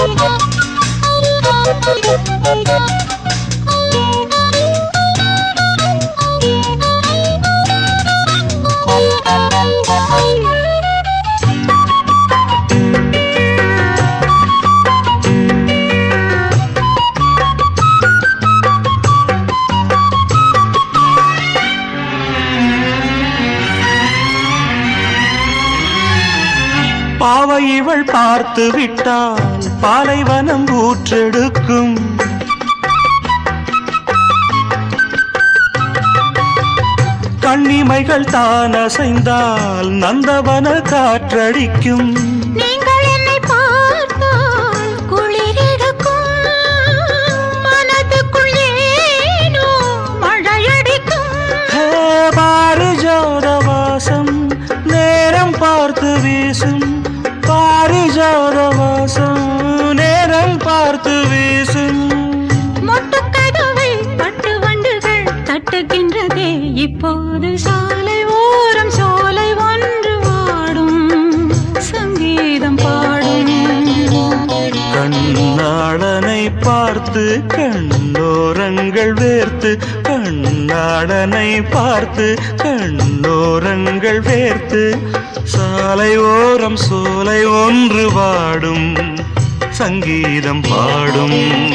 பாவை இவள் பார்த்து விட்டால் பாலைவனம் ஊற்றெடுக்கும் கண்ணிமைகள் தான் அசைந்தால் நந்தவன காற்றடிக்கும் நீங்கள் என்னை பார்த்தால் குளிரெடுக்கும் மனதுக்குள் ஏனோ மழையடிக்கும் ஹே, பாரிஜாத வாசம் நேரம் பார்த்து வீசும் பாரிஜாத வாசம் நேரம் பார்த்து வீசும் மொட்டுக்கதவை பட்டு வண்டுகள் தட்டுகின்றதே இப்போது சாலை ஓரம் சோலை ஒன்று வாடும் சங்கீதம் பாடும் கண்ணாளனை பார்த்து கண்ணோரங்கள் வேர்த்து கண்ணாளனை பார்த்து கண்ணோரங்கள் வேர்த்து சாலை ஓரம் சோலை ஒன்று வாடும் சங்கீதம் பாடும்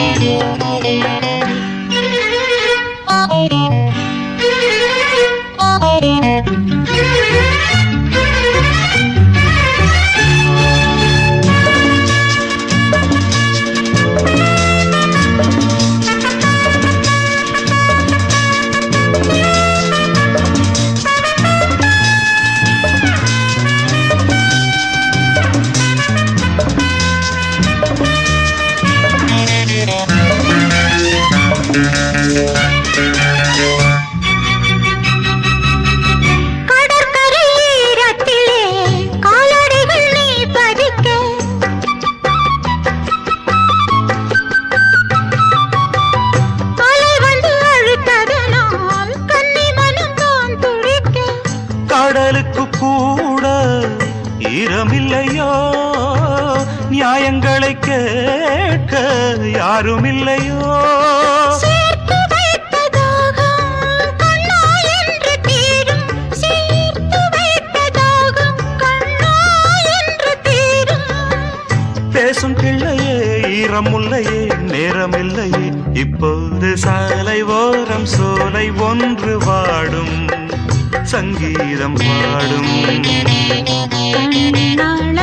கடற்கரை ஈரத்திலே காலடிகள் நீ பதிக்க அலை வந்து அழுத்ததனால் கன்னி மனம் தான் துடிக்க கடலுக்கு கூட ஈரமில்லையோ நியாயங்களை கேட்க யாருமில்லையோ சேர்த்து வைத்த தாகம் கண்ணா என்று தீரும் சேர்த்து வைத்த தாகம் கண்ணா என்று தீரும் பேசும் பிள்ளையே ஈரமுல்லையே நேரமில்லையே இப்போது சாலை ஓரம் சோலை ஒன்று வாடும் சங்கீதம் பாடும் கண்ணாள்